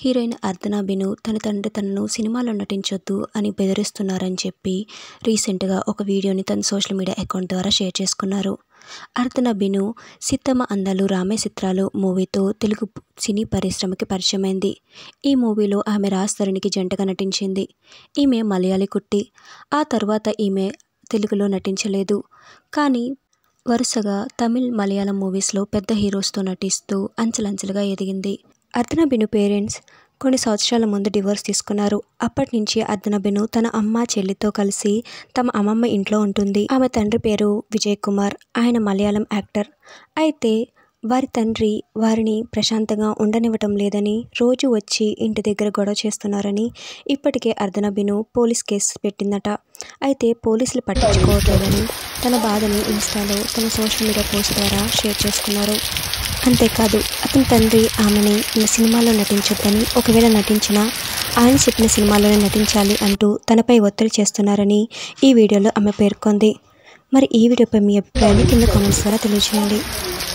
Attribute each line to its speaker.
Speaker 1: heroine అర్ధనా బిను తన తండ్రి తనను సినిమాలో నటించొద్దు అని బెదిరిస్తున్నారని చెప్పి రీసెంట్గా ఒక వీడియోని తన సోషల్ మీడియా అకౌంట్ ద్వారా షేర్ చేసుకున్నారు అర్ధనా బిను సిత్తమ్మ అందాలు రామే చిత్రాలు మూవీతో తెలుగు సినీ పరిశ్రమకి పరిచయమైంది ఈ మూవీలో ఆమె రాజ్ తరుణ్కి జంటగా నటించింది ఈమె మలయాళీ కుట్టి ఆ తర్వాత ఈమె తెలుగులో నటించలేదు కానీ వరుసగా తమిళ్ మలయాళం మూవీస్లో పెద్ద హీరోస్తో నటిస్తూ అంచెలంచెలుగా ఎదిగింది అర్ధనా బిను పేరెంట్స్ కొన్ని సంవత్సరాల ముందు డివోర్స్ తీసుకున్నారు అప్పటి నుంచి అర్ధనా బిను తన అమ్మ చెల్లితో కలిసి తమ అమ్మమ్మ ఇంట్లో ఉంటుంది ఆమె తండ్రి పేరు విజయ్ కుమార్ ఆయన మలయాళం యాక్టర్ అయితే వారి తండ్రి వారిని ప్రశాంతంగా ఉండనివ్వటం లేదని రోజు వచ్చి ఇంటి దగ్గర గొడవ చేస్తున్నారని ఇప్పటికే అర్ధనా బిను పోలీస్ కేసు పెట్టిందట అయితే పోలీసులు పట్టించుకోవట్లేదని తన బాధని ఇన్స్టాలో తన సోషల్ మీడియా పోస్ట్ ద్వారా షేర్ చేసుకున్నారు అంతేకాదు అతని తండ్రి ఆమెని ఈ సినిమాలో నటించొద్దని ఒకవేళ నటించినా ఆయన చెప్పిన సినిమాలోనే నటించాలి అంటూ తనపై ఒత్తిడి చేస్తున్నారని ఈ వీడియోలో ఆమె పేర్కొంది మరి ఈ వీడియోపై మీ అభిప్రాయాన్ని కింద కామెంట్స్ ద్వారా తెలియజేయండి